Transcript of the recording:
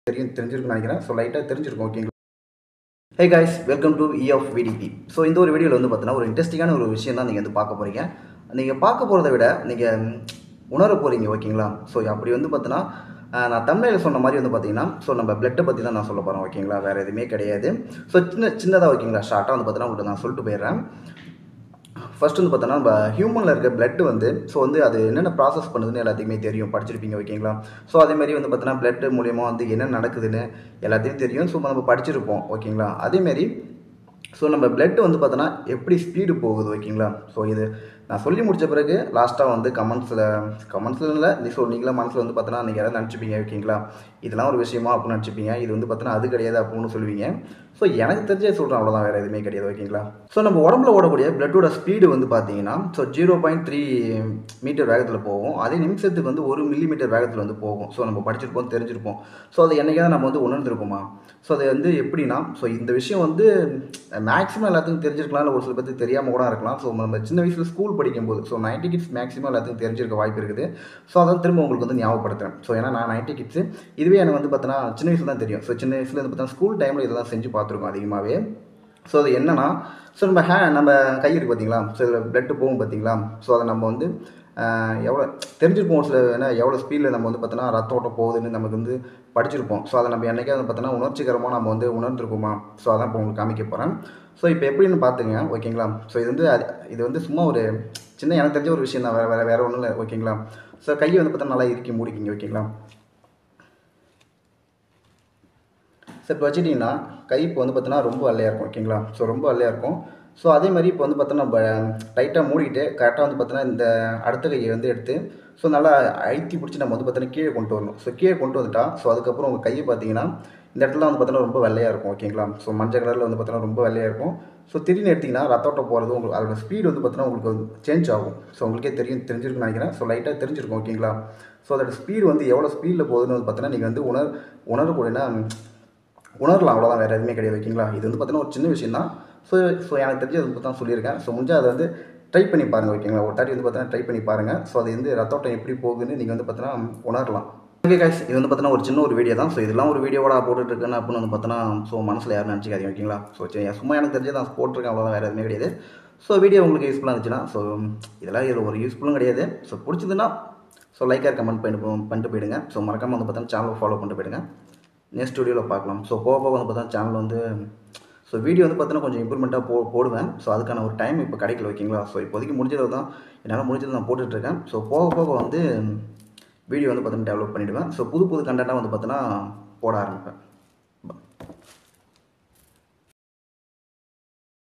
தெரியும் தெரிஞ்சிருக்குன்னு நினைக்கிறேன் ஸோ லைட்டாக தெரிஞ்சிருக்கும் ஓகேங்களா hey guys welcome to E of VDP so இந்த ஒரு வீடியோவில் வந்து பார்த்தீங்கன்னா ஒரு இன்ட்ரெஸ்டிங்கான ஒரு விஷயம் தான் நீங்கள் வந்து பார்க்க போகிறீங்க நீங்கள் பார்க்க போகிறத விட நீங்கள் உணர போகிறீங்க ஓகேங்களா ஸோ அப்படி வந்து பார்த்தீங்கன்னா ஆஹ், நான் தமிழில் சொன்ன மாதிரி வந்து பார்த்தீங்கன்னா ஸோ நம்ம பிளட்டை பற்றி தான் நான் சொல்ல போகிறேன் ஓகேங்களா வேறு எதுவுமே கிடையாது ஸோ சின்ன சின்னதாக ஓகேங்களா ஷார்ட்டாக வந்து பார்த்தீங்கன்னா உங்களுக்கு நான் சொல்லிட்டு போயிடுறேன் ஃபர்ஸ்ட் வந்து பார்த்தோன்னா நம்ம ஹியூமனில் இருக்க பிளட் வந்து ஸோ வந்து அது என்னென்ன ப்ராசஸ் பண்ணுதுன்னு எல்லாத்துக்குமே தெரியும் படிச்சிருப்பீங்க ஓகேங்களா ஸோ அதே மாதிரி வந்து பார்த்தோன்னா பிளட் மூலியமாக வந்து என்ன நடக்குதுன்னு எல்லாத்தையும் தெரியும் ஸோ நம்ம படிச்சிருப்போம் ஓகேங்களா அதேமாரி ஸோ நம்ம பிளட் வந்து பார்த்தோன்னா எப்படி ஸ்பீடு போகுது ஓகேங்களா ஸோ இது நான் சொல்லி முடிச்ச பிறகு லாஸ்ட்டாக வந்து கமெண்ட்ஸில் கமெண்ட்ஸில் இல்லை நீ ஸோ நீங்களா மனசில் வந்து பார்த்தோன்னா நீங்கள் யாராவது நினச்சிப்பீங்க ஓகேங்களா இதெல்லாம் ஒரு விஷயமா அப்படின்னு நினச்சிப்பீங்க இது வந்து பார்த்தோன்னா அது கிடையாது அப்படின்னு சொல்லுவீங்க ஸோ எனக்கு தெரிஞ்சே சொல்கிறேன் அவ்வளோதான் வேறு எதுவுமே கிடையாது ஓகேங்களா ஸோ நம்ம உடம்புல ஓடக்கூடிய பிளட்டோட ஸ்பீடு வந்து பார்த்தீங்கன்னா so zero point three metre வேகத்தில் போகும் அதே நிமிஷத்துக்கு வந்து ஒரு மில்லி மீட்டர் வேகத்தில் வந்து போகும் ஸோ நம்ம படிச்சிருப்போம் தெரிஞ்சிருப்போம் ஸோ அதை என்னைக்காவது நம்ம வந்து உணர்ந்திருப்போமா ஸோ அது வந்து எப்படின்னா ஸோ இந்த விஷயம் வந்து மேக்ஸிமம் எல்லாத்துக்கும் தெரிஞ்சிருக்கலாம் இல்லை ஒரு சில பேருக்கு தெரியாமல் கூட இருக்கலாம் ஸோ நம்ம சின்ன வயசில் ஸ்கூல் படிக்கும்போது ஸோ நைன்டி கிட்ஸ் மேக்ஸிமம் எல்லாத்துக்கும் தெரிஞ்சிருக்க வாய்ப்பு இருக்குது ஸோ அதான் திரும்ப உங்களுக்கு வந்து ஞாபகப்படுத்துறேன் ஸோ ஏன்னா நான் நைன்டி கிட்ஸ் இதுவே எனக்கு வந்து பார்த்தோன்னா சின்ன வயசுல தான் தெரியும் ஸோ சின்ன வயசுல வந்து பார்த்தா ஸ்கூல் டைமில் இதெல்லாம் செஞ்சு பார்த்துருக்கோம் அதிகமாகவே ஸோ அது என்னன்னா ஸோ நம்ம ஹே நம்ம கை இருக்கு பார்த்தீங்களா ஸோ இதில் பிளட்டு போகும் பார்த்தீங்களா ஸோ அதை நம்ம வந்து ஆஹ், எவ்வளோ தெரிஞ்சிருப்போம் ஒரு சில என்ன எவ்வளோ ஸ்பீடில் நம்ம வந்து பார்த்தோன்னா ரத்த ஓட்டம் போகுதுன்னு நமக்கு வந்து படிச்சிருப்போம் ஸோ அதை நம்ம என்னைக்காவது பார்த்தோன்னா உணர்ச்சிகரமாக நம்ம வந்து உணர்ந்துருக்குமா ஸோ அதான் இப்போ உங்களுக்கு காமிக்க போகிறேன் ஸோ இப்போ எப்படின்னு பார்த்துங்க ஓகேங்களா ஸோ இது வந்து அது- இது வந்து சும்மா ஒரு சின்ன எனக்கு தெரிஞ்ச ஒரு விஷயம் தான் வேறு வேறு வேறு ஒன்றும் இல்லை ஓகேங்களா ஸோ கையை வந்து பார்த்தா நல்லா இறுக்கி மூடிக்கிங்க ஓகேங்களா ஸோ இப்போ வச்சுட்டிங்கன்னா கை இப்போ வந்து பார்த்தோன்னா ரொம்ப வெள்ளையாக இருக்கும் ஓகேங்களா ஸோ ரொம்ப வெள்ளையாக இருக்கும் ஸோ அதே மாதிரி இப்போ வந்து பார்த்தோன்னா நம்ம டைட்டாக மூடிட்டு கரெக்டாக வந்து பார்த்தோன்னா இந்த அடுத்த கையை வந்து எடுத்து ஸோ நல்லா அழுத்தி பிடிச்சி நம்ம வந்து பார்த்தோன்னா கீழே கொண்டு வரணும் ஸோ கீழே கொண்டு வந்துட்டா ஸோ அதுக்கப்புறம் உங்கள் கையை பார்த்தீங்கன்னா இந்த இடத்துல வந்து பார்த்தோன்னா ரொம்ப வெள்ளையாக இருக்கும் ஓகேங்களா ஸோ மஞ்சள் கலரில் வந்து பார்த்தோன்னா ரொம்ப வெள்ளையாக இருக்கும் ஸோ திடீர்னு எடுத்திங்கன்னா ரத்தோட்டம் போகிறது உங்களுக்கு அதோட ஸ்பீடு வந்து பார்த்தோன்னா உங்களுக்கு வந்து சேஞ்ச் ஆகும் ஸோ உங்களுக்கே தெரியும் தெரிஞ்சிருக்குன்னு நினைக்கிறேன் ஸோ லைட்டாக தெரிஞ்சிருக்கும் ஓகேங்களா ஸோ அதோட ஸ்பீடு வந்து எவ்வளோ ஸ்பீடில் போகுதுன்னு வந்து பார்த்தோன்னா நீங்கள் வந்து உணர் உணரக்கூடியனா உணரலாம் அவ்வளோதான் வேறு எதுவுமே கிடையாது ஓகேங்களா இது வந்து பார்த்தீங்கன்னா ஒரு சின்ன விஷயம் தான் ஸோ ஸோ எனக்கு தெரிஞ்சு அதை தான் சொல்லியிருக்கேன் ஸோ முடிஞ்சால் அதை வந்து ட்ரை பண்ணி பாருங்கள் ஓகேங்களா ஒரு தாட்டி வந்து பார்த்தீங்கன்னா ட்ரை பண்ணி பாருங்கள் ஸோ அது வந்து ரத்தோட்டம் எப்படி போகுதுன்னு நீங்கள் வந்து பார்த்தீங்கன்னா உணரலாம் ஓகே கைஸ் இது வந்து பார்த்தீங்கன்னா ஒரு சின்ன ஒரு வீடியோ தான் ஸோ இதெல்லாம் ஒரு வீடியோவோட போட்டுட்டு இருக்கேன்னு அப்படின்னு வந்து பார்த்தோன்னா ஸோ மனசில் யாரும் நினச்சிக்காதீங்க ஓகேங்களா ஸோ சரி சும்மா எனக்கு தெரிஞ்சு நான் போட்டிருக்கேன் அவ்வளோதான் வேறு எதுவுமே கிடையாது ஸோ வீடியோ உங்களுக்கு யூஸ்ஃபுல்லாக இருந்துச்சுன்னா ஸோ இதெல்லாம் இதில் ஒரு யூஸ்ஃபுல்லும் கிடையாது ஸோ பிடிச்சதுன்னா ஸோ லைக்காக கமெண்ட் பண்ணிட்டு போ- பண்ணிட்டு போயிடுங்க ஸோ மறக்காமல் வந்து பார்த்தா சேனலை ஃபாலோ பண்ணிட்டு போயிடுங்க நெக்ஸ்ட் வீடியோவில் பார்க்கலாம் ஸோ போக போக வந்து பார்த்தா சேனல் வந்து ஸோ வீடியோ வந்து பார்த்தீங்கன்னா கொஞ்சம் இம்ப்ரூவ்மெண்ட்டாக போ போடுவேன் ஸோ அதுக்கான ஒரு டைம் இப்போ கிடைக்கல ஓகேங்களா ஸோ இப்போதைக்கு முடிஞ்சது தான் என்னால் முடிஞ்சது நான் போட்டுட்ருக்கேன் ஸோ போக போக வந்து வீடியோ வந்து பார்த்தீங்கன்னா டெவலப் பண்ணிவிடுவேன் ஸோ புது புது கண்டென்ட்டாக வந்து பார்த்தீங்கன்னா போட ஆரம்பிப்பேன்